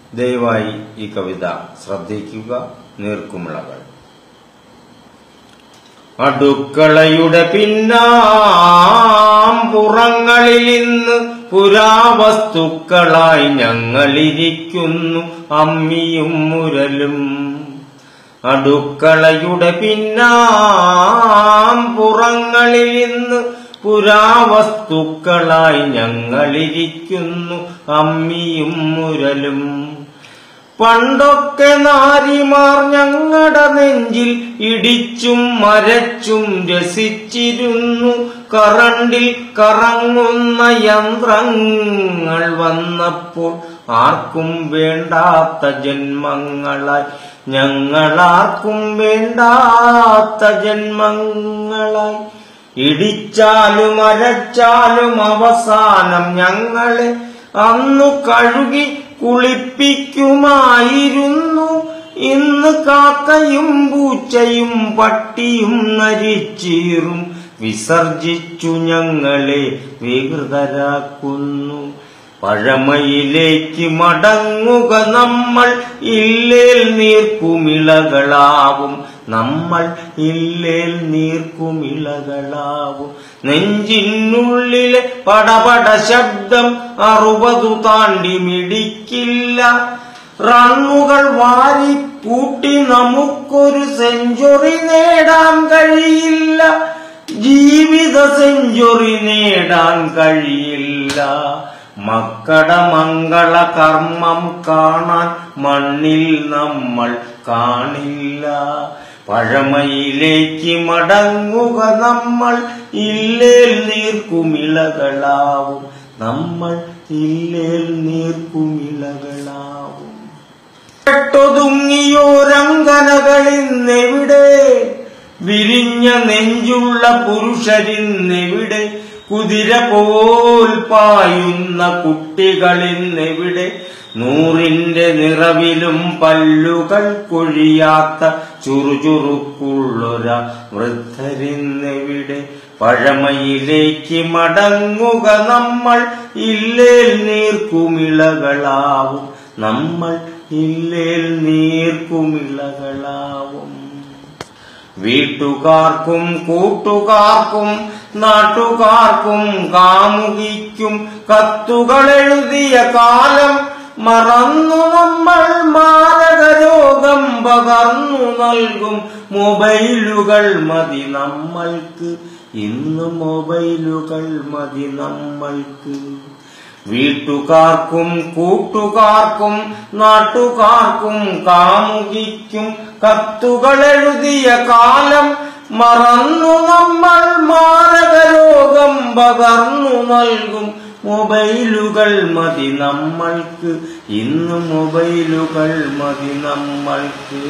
ദയവായി ഈ കവിത ശ്രദ്ധിക്കുക നീർക്കുമിളകൾ അടുക്കളയുടെ പിന്നാം പുറങ്ങളിൽ ഇന്ന് പുരാവസ്തുക്കളായി ഞങ്ങളിരിക്കുന്നു അമ്മിയും മുരലും അടുക്കളയുടെ പിന്നാം പുറങ്ങളിൽ ഇന്ന് പുരാവസ്തുക്കളായി ഞങ്ങളിരിക്കുന്നു അമ്മിയും മുരലും പണ്ടൊക്കെ നാരിമാർ ഞങ്ങളുടെ നെഞ്ചിൽ ഇടിച്ചും മരച്ചും രസിച്ചിരുന്നു കറണ്ടിൽ കറങ്ങുന്ന യന്ത്രങ്ങൾ വന്നപ്പോൾ ആർക്കും വേണ്ടാത്ത ജന്മങ്ങളായി ഞങ്ങളാർക്കും വേണ്ടാത്ത ജന്മങ്ങളായി ഇടിച്ചാലും അരച്ചാലും അവസാനം ഞങ്ങളെ അന്നു കഴുകി കുളിപ്പിക്കുമായിരുന്നു ഇന്ന് കാക്കയും പൂച്ചയും പട്ടിയും നരിച്ചീറും വിസർജിച്ചു ഞങ്ങളെ വികൃതരാക്കുന്നു പഴമയിലേക്ക് മടങ്ങുക നമ്മൾ ഇല്ലേൽ നീർക്കുമിളകളാവും നമ്മൾ ഇല്ലേൽ നീർക്കുമിളകളാവും നെഞ്ചിനുള്ളിലെ പടപട ശബ്ദം അറുപതു താണ്ടി മിടിക്കില്ല റണ്ണുകൾ വാരി കൂട്ടി നമുക്കൊരു സെഞ്ചുറി നേടാൻ കഴിയില്ല ജീവിത സെഞ്ചുറി നേടാൻ കഴിയില്ല മക്കട മംഗള കർമ്മം കാണാൻ മണ്ണിൽ നമ്മൾ കാണില്ല പഴമയിലേക്ക് മടങ്ങുക നമ്മൾ ഇല്ലേൽ നീർക്കുമിളകളാവും നമ്മൾ ഇല്ലേൽ നീർക്കുമിളകളാവും പെട്ടൊതുങ്ങിയോരങ്കനകളിന്നെവിടെ വിരിഞ്ഞ നെഞ്ചുള്ള പുരുഷരിന്നെവിടെ കുതിര പോൽ പായുന്ന കുട്ടികളിന്നെവിടെ നൂറിന്റെ നിറവിലും പല്ലുകൾ കൊഴിയാത്ത ചുറുചുറുക്കുള്ളൊര വൃദ്ധരിന്നെവിടെ പഴമയിലേക്ക് മടങ്ങുക നമ്മൾ ഇല്ലേൽ നീർക്കുമിളകളാവും നമ്മൾ ഇല്ലേൽ നീർക്കുമിളകളാവും വീട്ടുകാർക്കും കൂട്ടുകാർക്കും നാട്ടുകാർക്കും കാമുകിക്കും കത്തുകളെഴുതിയ കാലം മറന്നു നമ്മൾ മാരകരോഗം പകർന്നു നൽകും മൊബൈലുകൾ മതി നമ്മൾക്ക് ഇന്ന് മൊബൈലുകൾ മതി നമ്മൾക്ക് വീട്ടുകാർക്കും കൂട്ടുകാർക്കും നാട്ടുകാർക്കും കാമുകിക്കും കത്തുകളെഴുതിയ കാലം മറന്നു നമ്മൾ മാരകരോഗം പകർന്നു നൽകും മൊബൈലുകൾ മതി നമ്മൾക്ക് ഇന്ന് മൊബൈലുകൾ മതി നമ്മൾക്ക്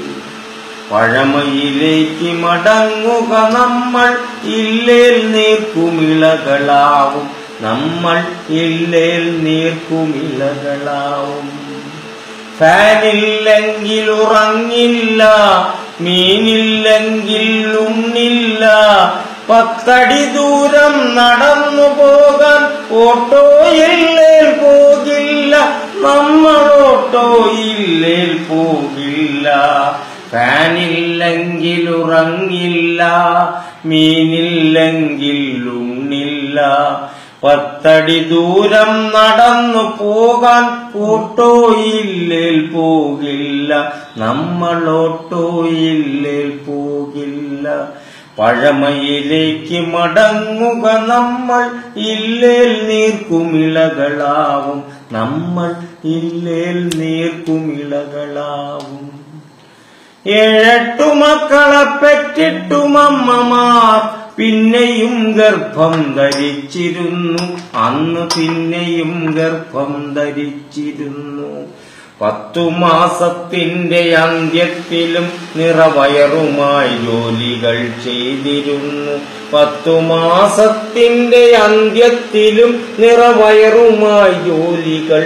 പഴമയിലേക്ക് മടങ്ങുക നമ്മൾ ഇല്ലേൽ നീർക്കുമിളകളാവും നമ്മൾ ഇല്ലേൽ നീർക്കുമിളകളാവും ഫാനില്ലെങ്കിൽ ഉറങ്ങില്ല മീനില്ലെങ്കിൽ ഉണ്ണില്ല പത്തടി ദൂരം നടന്നു പോകാൻ ഓട്ടോയില്ലേൽ പോകില്ല നമ്മൾ ഓട്ടോയില്ലേൽ പോകില്ല ഫാനില്ലെങ്കിൽ ഉറങ്ങില്ല മീനില്ലെങ്കിൽ ഉണ്ണില്ല പത്തടി ദൂരം നടന്നു പോകാൻ ഓട്ടോയില്ലേൽ പോകില്ല നമ്മൾ ഓട്ടോയില്ലേൽ പോകില്ല പഴമയിലേക്ക് മടങ്ങുക നമ്മൾ ഇല്ലേൽ നീർക്കുമിളകളാവും നമ്മൾ ഇല്ലേൽ നീർക്കുമിളകളാവും ഏഴെട്ടു മക്കളെ പെറ്റിട്ടുമമ്മമാർ പിന്നെയും ഗർഭം ധരിച്ചിരുന്നു അന്ന് പിന്നെയും ഗർഭം ധരിച്ചിരുന്നു പത്തു മാസത്തിന്റെ അന്ത്യത്തിലും നിറവയറുമായി ജോലികൾ ചെയ്തിരുന്നു പത്തു മാസത്തിന്റെ അന്ത്യത്തിലും നിറവയറുമായി ജോലികൾ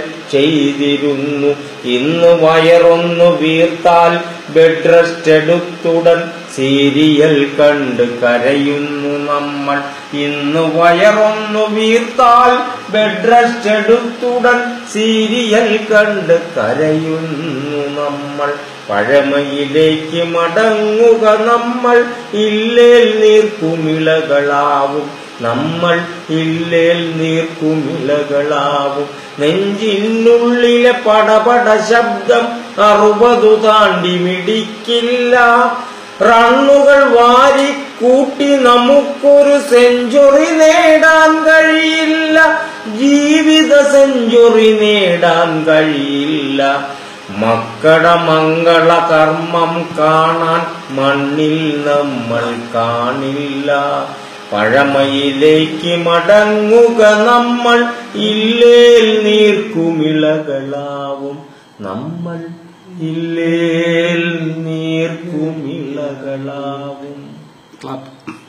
ചെയ്തിരുന്നു ഇന്ന് വയറൊന്നു വീർത്താൽ ബെഡ് റെസ്റ്റ് എടുത്തുടൻ സീരിയൽ കണ്ട് കരയുന്നു നമ്മൾ ഇന്ന് വയറൊന്നു വീർത്താൽ ബെഡ് റെസ്റ്റ് എടുത്തുടൻ സീരിയൽ കണ്ട് കരയുന്നു നമ്മൾ പഴമയിലേക്ക് മടങ്ങുക നമ്മൾ ഇല്ലേൽ നീർക്കുമിളകളാവും നമ്മൾ ഇല്ലേൽ നീർക്കുമിളകളാവും നെഞ്ചിനുള്ളിലെ പടപട ശബ്ദം അറുപതു താണ്ടി മിടിക്കില്ല റണ്ണുകൾ വാരി കൂട്ടി നമുക്കൊരു സെഞ്ചുറി നേടാൻ കഴിയില്ല ജീവിത സെഞ്ചുറി നേടാൻ കഴിയില്ല മക്കളുടെ മംഗള കർമ്മം കാണാൻ മണ്ണിൽ നമ്മൾ കാണില്ല പഴമയിലേക്ക് മടങ്ങുക നമ്മൾ ഇല്ലേൽ നീർക്കുമിളകളാവും നമ്മൾ ഇല്ലേൽ നീർക്കുമിളകളാവും ക്ലാപ്പ്